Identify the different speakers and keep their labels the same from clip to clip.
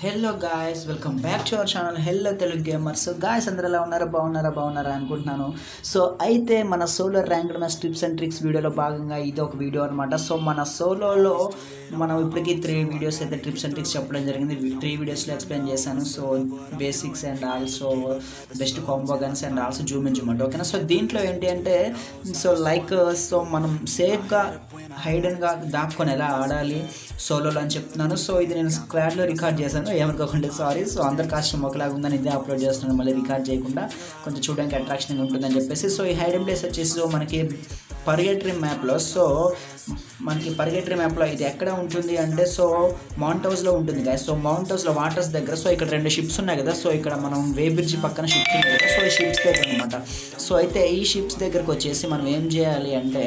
Speaker 1: hello guys welcome back to our channel hello Telugu gamers guys అందరూ ఎలా ఉన్నారా బాగున్నారా బాగున్నారా అనుకుంటున్నాను సో అయితే మన solo ranked match tips and tricks వీడియోలో భాగంగా ఇది ఒక వీడియో అనమాట సో మన సోలోలో మనం ఇప్పటికీ త్రీ వీడియోస్ అయితే ట్రిప్స్ అండ్ ట్రిక్స్ చెప్పడం జరిగింది త్రీ వీడియోస్లో ఎక్స్ప్లెయిన్ చేశాను so basics and also best combo guns and also zoom in zoom అంటే ఓకేనా సో దీంట్లో ఏంటి అంటే సో లైక్ సో మనం సేఫ్గా హైడెన్గా దాక్కొని ఎలా ఆడాలి సోలోలో అని చెప్తున్నాను సో ఇది నేను స్క్వాడ్లో రికార్డ్ చేశాను ఏమనుకోకుండా సారీ సో అందరి కాస్ట్యూమ్ ఒకలాగా ఉందని ఇదే అప్లోడ్ చేస్తున్నాను మళ్ళీ రికార్డ్ చేయకుండా కొంచెం చూడడానికి అట్రాక్షన్ ఉంటుందని చెప్పేసి సో ఈ హైడెన్ ప్లేస్ వచ్చేసి సో మనకి పర్గేటరీ మ్యాప్లో సో మనకి పర్గేటరీ మ్యాప్లో ఇది ఎక్కడ ఉంటుంది అంటే సో మౌంట్ హౌస్లో ఉంటుంది కదా సో మౌంట్ హౌస్లో వాటర్స్ దగ్గర సో ఇక్కడ రెండు షిప్స్ ఉన్నాయి కదా సో ఇక్కడ మనం వే బ్రిడ్జ్ పక్కన షిప్స్ ఉన్నాయి కదా సో ఈ షిప్స్ దగ్గర అనమాట సో అయితే ఈ షిప్స్ దగ్గరకు వచ్చేసి మనం ఏం చేయాలి అంటే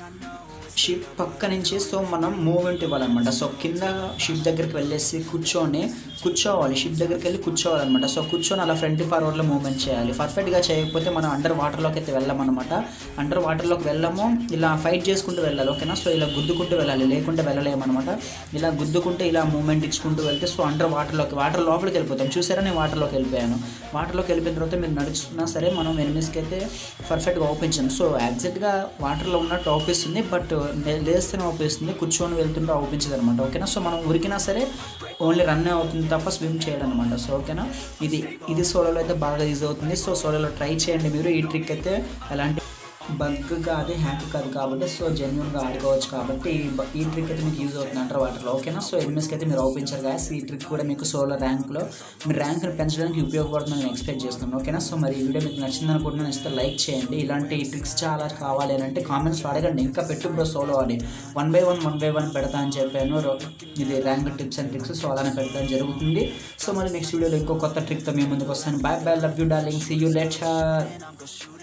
Speaker 1: షిప్ పక్క నుంచి సో మనం మూవ్మెంట్ ఇవ్వాలన్నమాట సో కింద షిప్ దగ్గరికి వెళ్ళేసి కూర్చొని కూర్చోవాలి షిప్ దగ్గరికి వెళ్ళి కూర్చోవాలన్నమాట సో కూర్చొని అలా ఫ్రంట్ ఫార్వర్డ్లో మూవ్మెంట్ చేయాలి పర్ఫెక్ట్గా చేయకపోతే మనం అండర్ వాటర్లోకి అయితే వెళ్ళామన్నమాట అండర్ వాటర్లోకి వెళ్ళాము ఇలా ఫైట్ చేసుకుంటూ వెళ్ళాలి ఓకేనా సో ఇలా గుద్దుకుంటూ వెళ్ళాలి లేకుంటే వెళ్ళలేమన్నమాట ఇలా గుద్దుకుంటూ ఇలా మూవ్మెంట్ ఇచ్చుకుంటూ వెళ్తే సో అండర్ వాటర్లోకి వాటర్ లోపలికి వెళ్ళిపోతాం చూసారా నేను వాటర్లోకి వెళ్ళిపోయాను వాటర్లోకి వెళ్ళిపోయిన తర్వాత మీరు నడుస్తున్నా సరే మనం ఎనిమిస్కి అయితే పర్ఫెక్ట్గా ఓపించాం సో ఎగ్జాక్ట్గా వాటర్లో ఉన్నట్టు అవుపిస్తుంది బట్ లేస్తేనే అవుపిస్తుంది కూర్చొని వెళ్తుంటే అవుపించదు అనమాట ఓకేనా సో మనం ఉరికినా సరే ఓన్లీ రన్ అవుతుంది తప్ప స్విమ్ చేయడం అనమాట సో ఓకేనా ఇది ఇది సోలోలో అయితే బాగా యూజ్ అవుతుంది సో సోలోలో ట్రై చేయండి మీరు ఈ ట్రిక్ అయితే ఎలాంటి బగ్ కాదు హ్యాక్ కాదు కాబట్టి సో జెన్యున్గా ఆడుకోవచ్చు కాబట్టి ఈ బ- ఈ ట్రిక్ అయితే మీకు యూజ్ అవుతుంది అంటారు వాటిలో ఓకేనా సో ఎనిమిస్కి అయితే మీరు ఓపించారు గాయస్ ఈ ట్రిక్ కూడా మీకు సోలో ర్యాంక్లో మీ ర్యాంక్ని పెంచడానికి ఉపయోగపడుతుందని నేను ఎక్స్పెక్ట్ చేస్తున్నాను ఓకేనా సో మరి ఈ వీడియో మీకు నచ్చింది అనుకుంటున్నాను ఇస్తే లైక్ చేయండి ఇలాంటి ట్రిక్స్ చాలా కావాలి అని అంటే కామెంట్స్లో అడగండి ఇంకా పెట్టు బ్రో సోలో అని one by one one by one పెడతా అని చెప్పాను రో- ఇది rank tips and tricks so అలానే పెడతాను జరుగుతుంది సో మరి నెక్స్ట్ వీడియోలో ఇంకో కొత్త ట్రిక్తో మీ ముందుకు వస్తాను bye bye love you darling see you let